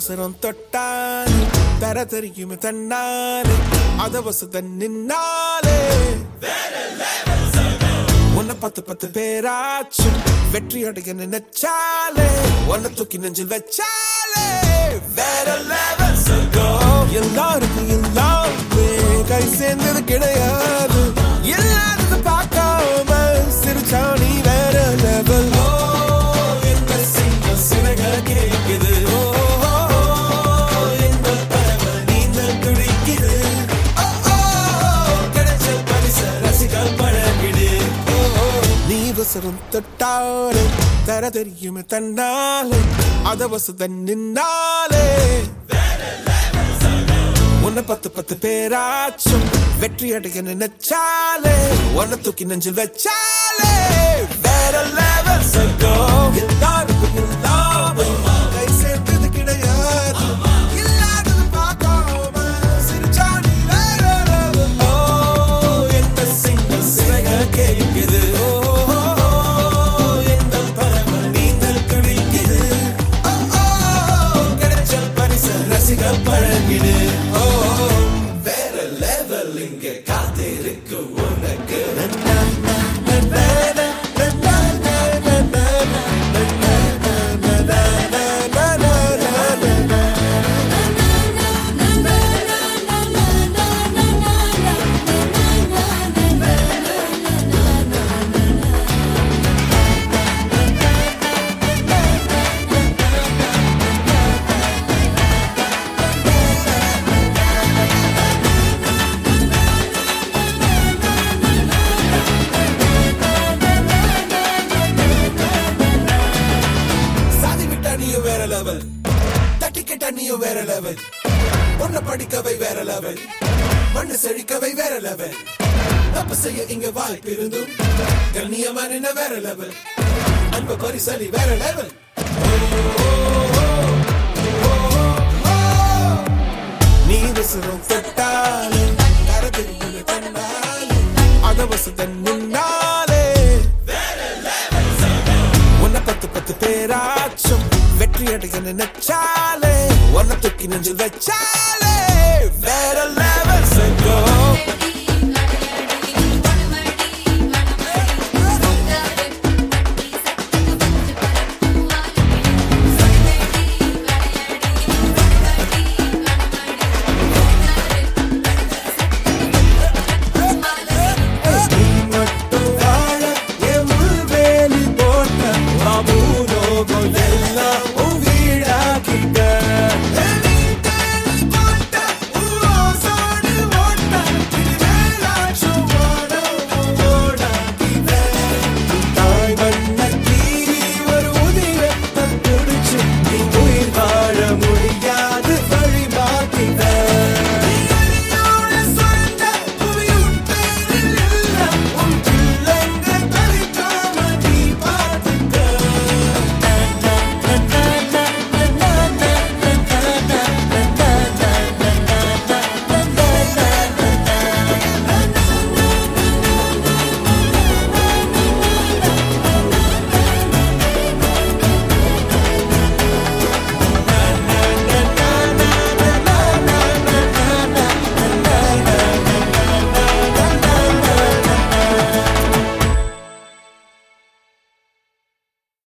உசரம் தொட்டாலே தர தெரியுமே தன்னாலே அத வசத நின்னாலே உன்னை பத்து பத்து பேராச்சும் வெற்றி அடைய நினைச்சாலே உன்னை தூக்கி நெஞ்சில் வச்சாலே வேற லெவல் சொர்க்கம் எல்லாருக்கும் எல்லாமே கை சேர்ந்தது கிடையாது இல்லாதது பார்க்காம சிரிச்சா நீ வேற லெவல் என்ன செய்ய சிறக கேக்குது ஓ, எங்கள் பறவை நீந்தல் துடிக்குது ஓ, ஓ, கிடைச்ச பரிசு ரசிக பழகிடு ஓ, ஓ, நீ வசரம் தொட்டாலே தர தெரியுமே தன்னாலே அத வசத நின்னாலே உன்னை பத்து பத்து பேராச்சும் வெற்றி அடைய நினைச்சாலே உன்னை தூக்கி நெஞ்சில் வச்சாலே வேற லெவல் சொர்க்கம் எல்லாருக்கும் எல்லாமே கை சேர்ந்தது கிடையாது இல்லாதது பார்க்காம சிரிச்சா நீ வேற level. ஓ, எந்த single சிறக கேக்குது. ஓ, எந்த பறவை நீந்தல் துடிக்குது. ஓ, ஓ, கிடைச்ச பரிசு ரசிக பழகிடு ஓ வேற லெவல் இங்க காத்திருக்கு உனக்கு சாதி விட்டா நீயும் வேற லெவல் தட்டி கிட்டா நீயும் வேற லெவல் பொண்ண படிக்கவை வேற லெவல் மண்ணு செழிக்கவை வேற லெவல் தப்பு செய்ய இங்க வாய்ப்பு இருந்தும் கண்ணியமா நின்ன வேற லெவல் அன்பு பரிசலி வேற லெவல் நீ விசிறும் தொட்டாலே கரதில் தன்னாலே அத வசதன் நின்னாலே உன்னை பத்து பத்து பேராச்சும் வெற்றி அடைய நினைச்சாலே உன்னை தூக்கி நெஞ்சில் வச்சாலே வேற லெவல் சொர்க்கம்